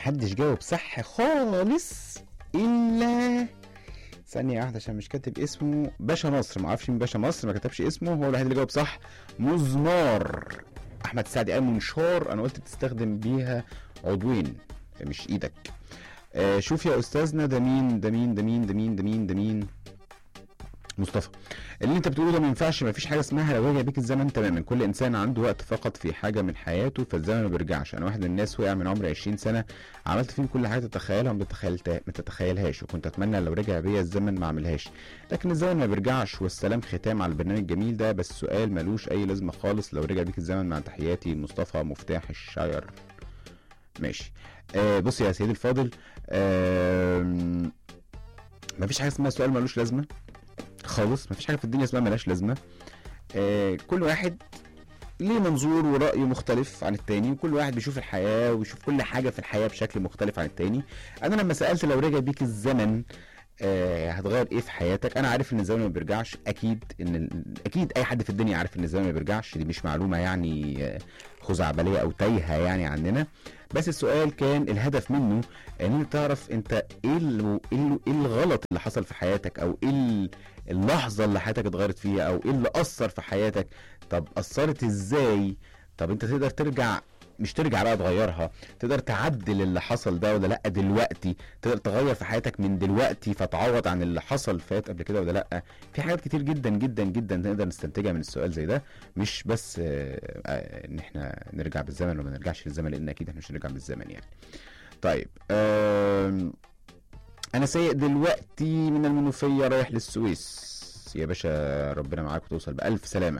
محدش جاوب صح خالص الا ثانية واحدة عشان مش كاتب اسمه باشا نصر ما اعرفش مين باشا نصر ما كتبش اسمه هو الوحيد اللي جاوب صح مزمار احمد سعد قال منشار انا قلت بتستخدم بيها عضوين مش ايدك آه شوف يا استاذنا ده مين ده مين ده مين ده مين ده مين ده مين مصطفى اللي انت بتقوله ده ما ينفعش ما فيش حاجه اسمها لو رجع بيك الزمن تماما كل انسان عنده وقت فقط في حاجه من حياته فالزمن ما بيرجعش انا واحد من الناس وقع من عمري 20 سنه عملت فيهم كل حاجه تتخيلها وما تتخيلتها ما تتخيلهاش وكنت اتمنى لو رجع بيا الزمن ما اعملهاش لكن الزمن ما بيرجعش والسلام ختام على البرنامج الجميل ده بس سؤال ملوش اي لازمه خالص لو رجع بيك الزمن مع تحياتي مصطفى مفتاح الشاير ماشي آه بص يا سيدي الفاضل آه ما فيش حاجه اسمها سؤال ملوش لازمه خالص مفيش حاجه في الدنيا اسمها ملهاش لازمه آه كل واحد ليه منظور ورأي مختلف عن التاني وكل واحد بيشوف الحياة ويشوف كل حاجة في الحياة بشكل مختلف عن التاني أنا لما سألت لو رجع بيك الزمن آه هتغير ايه في حياتك انا عارف ان الزمن ما بيرجعش اكيد ان ال- اكيد اي حد في الدنيا عارف ان الزمن ما بيرجعش دي مش معلومه يعني آه، خزعبليه او تايهه يعني عننا بس السؤال كان الهدف منه ان انت تعرف انت ايه ال- ايه ال- إيه الغلط اللي حصل في حياتك او ايه ال- اللحظه اللي حياتك اتغيرت فيها او ايه اللي اثر في حياتك طب اثرت ازاي طب انت تقدر ترجع مش ترجع بقى تغيرها تقدر تعدل اللي حصل ده ولا لا دلوقتي تقدر تغير في حياتك من دلوقتي فتعوض عن اللي حصل فات قبل كده ولا لا في حاجات كتير جدا جدا جدا نقدر نستنتجها من السؤال زي ده مش بس آه، آه، ان احنا نرجع بالزمن وما نرجعش بالزمن لان اكيد احنا مش هنرجع بالزمن يعني طيب آم، انا سايق دلوقتي من المنوفيه رايح للسويس يا باشا ربنا معاك وتوصل بألف سلامة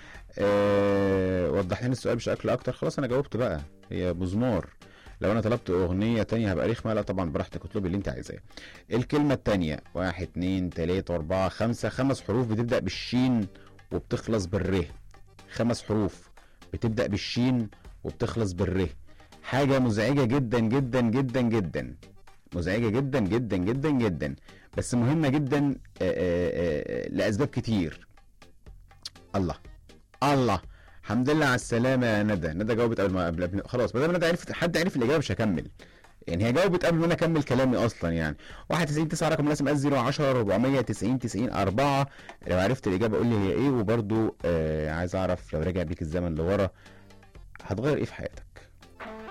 أه وضح لنا السؤال بشكل أكتر خلاص أنا جاوبت بقى هي مزمار لو أنا طلبت أغنية تانية هبقى رخمة لا طبعا براحتك اطلبي اللي أنت عايزاه الكلمة التانية واحد اتنين تلاتة أربعة خمسة خمس حروف بتبدأ بالشين وبتخلص بالره خمس حروف بتبدأ بالشين وبتخلص بالره حاجة مزعجة جدا جدا جدا جدا مزعجة جدا جدا جدا جدا بس مهمة جدا آه، آه، آه، لأسباب كتير الله الله الحمد لله على السلامة يا ندى ندى جاوبت قبل ما قبل قبل خلاص ما دام ندى عرفت حد عرف الإجابة مش هكمل يعني هي جاوبت قبل ما انا اكمل كلامي اصلا يعني 91 9 رقم الناس مقاس 010 490 90 4 لو عرفت الاجابه قول لي هي ايه وبرده آه عايز اعرف لو رجع بيك الزمن لورا هتغير ايه في حياتك